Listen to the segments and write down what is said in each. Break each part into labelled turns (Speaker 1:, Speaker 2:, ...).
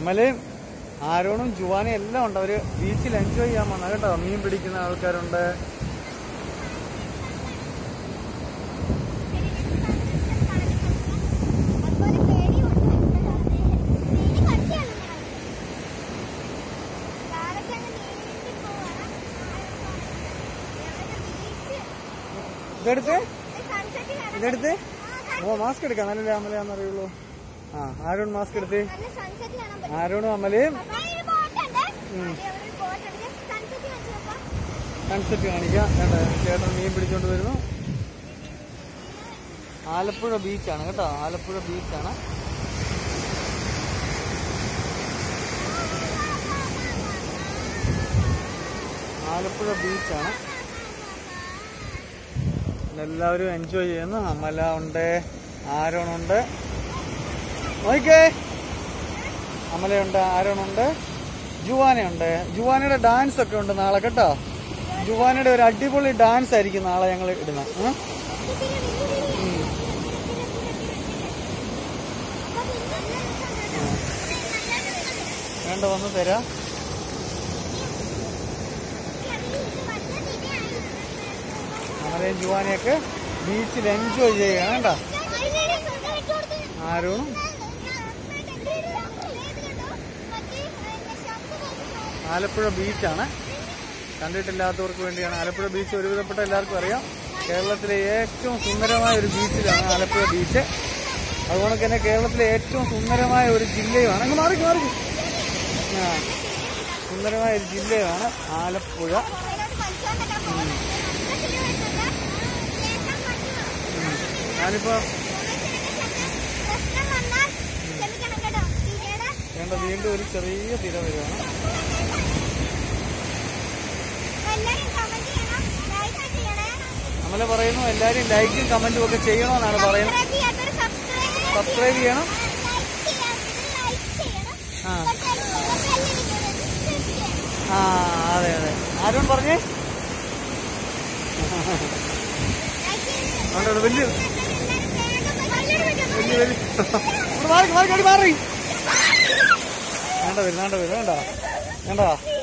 Speaker 1: അമലയും ആരോണും ജുവാനും എല്ലാം ഉണ്ട് അവര് ബീച്ചിൽ എൻജോയ് ചെയ്യാൻ വന്ന കേട്ടോ മീൻ പിടിക്കുന്ന ആൾക്കാരുണ്ട്
Speaker 2: അതുപോലെ പേടിയുണ്ട് പേടി കട്ടിയാണ് കാലൊക്കെ അങ്ങ് നീണ്ടി പോവാണ്
Speaker 1: ഇതെടുത്ത്
Speaker 2: സൺസെറ്റ് കാണാൻ
Speaker 1: ഇതെടുത്ത് ഓ മാസ്ക് എടുക്കാം നല്ലല്ലേ അമലയാന്നറിയുള്ളൂ ആ ആരോൺ മാസ്ക് എടുത്ത്
Speaker 2: നല്ല സൺസെറ്റ് കാണാൻ പറ്റും
Speaker 1: ആരോണും അമലയും
Speaker 2: ഒരു ബോട്ടുണ്ട് ഒരു ബോട്ടുണ്ട് സൺസെറ്റ് കാണിച്ചു നോക്കാം
Speaker 1: കൺസെപ്റ്റ് കാണിക്കാം വേണ്ട ചേട്ടൻ മീൻ പിടിച്ചോണ്ട് വരുന്നു ആലപ്പുഴ ബീച്ചാണ് കേട്ടോ ആലപ്പുഴ ബീച്ചാണ് ആലപ്പുഴ ബീച്ചാണ് എല്ലാവരും എൻജോയ് ചെയ്യുന്നു അമല ഉണ്ട് ആരോണുണ്ട് നോക്കിക്കേ അമലയുണ്ട് ആരോണുണ്ട് ജുവാനയുണ്ട് ജുവാനയുടെ ഡാൻസ് ഒക്കെ ഉണ്ട് നാളെ കേട്ടോ ജുവാനയുടെ ഒരു അടിപൊളി ഡാൻസ് ആയിരിക്കും നാളെ ഞങ്ങൾ ഇടുന്നത് ഉം. ഉം. വേണ്ട വന്ന് തരാം അമലയും ജുവാനയൊക്കെ ബീച്ചിൽ എൻജോയ് ചെയ്യുക കേട്ടോ ആരോണും ആലപ്പുഴ ബീച്ചാണ് കണ്ടിട്ടില്ലാത്തവർക്ക് വേണ്ടിയാണ് ആലപ്പുഴ ബീച്ച് ഒരുവിധപ്പെട്ട എല്ലാവർക്കും അറിയാം കേരളത്തിലെ ഏറ്റവും സുന്ദരമായ ഒരു ബീച്ചിലാണ് ആലപ്പുഴ ബീച്ച് അതുകൊണ്ട് തന്നെ കേരളത്തിലെ ഏറ്റവും സുന്ദരമായ ഒരു ജില്ലയുമാണ് അങ്ങ് മാറി മാറി ആ സുന്ദരമായ ഒരു ജില്ലയാണ് ആലപ്പുഴ ഞാനിപ്പോ വേണ്ട വീണ്ടും ഒരു ചെറിയ തിര വരുവാണ് അമല പറയുന്നു എല്ലാവരും ലൈക്കും കമന്റും ഒക്കെ ചെയ്യണമെന്നാണ് പറയുന്നത് സബ്സ്ക്രൈബ് ചെയ്യണം ആ ആ അതെ അതെ ആരോൺ പറഞ്ഞേ അവിടെ ഒരു വലിയ വലിയ വലിയ ഇവിടെ മാറി മാറി കടി മാറി വേണ്ട വരും വേണ്ട വരും വേണ്ട വേണ്ട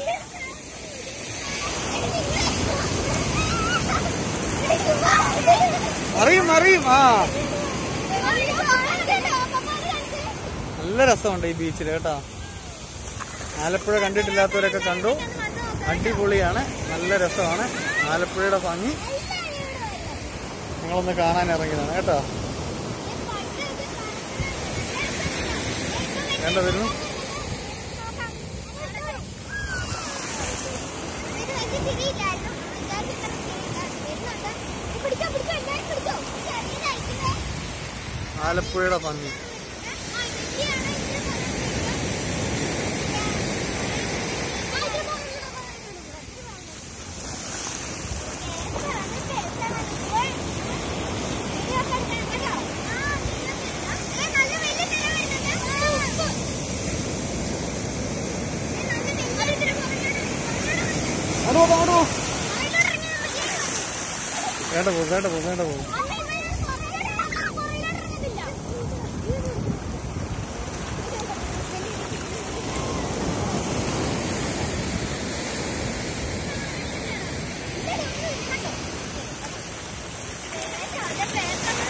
Speaker 1: അറിയും അറിയും ആ നല്ല രസമുണ്ട് ഈ ബീച്ചിൽ കേട്ടോ ആലപ്പുഴ കണ്ടിട്ടില്ലാത്തവരൊക്കെ കണ്ടു അടിപൊളിയാണ് നല്ല രസമാണ് ആലപ്പുഴയുടെ ഭംഗി നിങ്ങളൊന്ന് കാണാൻ ഇറങ്ങിയതാണ് കേട്ടോ വേണ്ട വരുന്നു ആലപ്പുഴയുടെ ഭംഗി അങ്ങോട്ട് പോ അങ്ങോട്ട് പോ വേണ്ട പോ വേണ്ട പോ വേണ്ട പോ
Speaker 2: Thank you.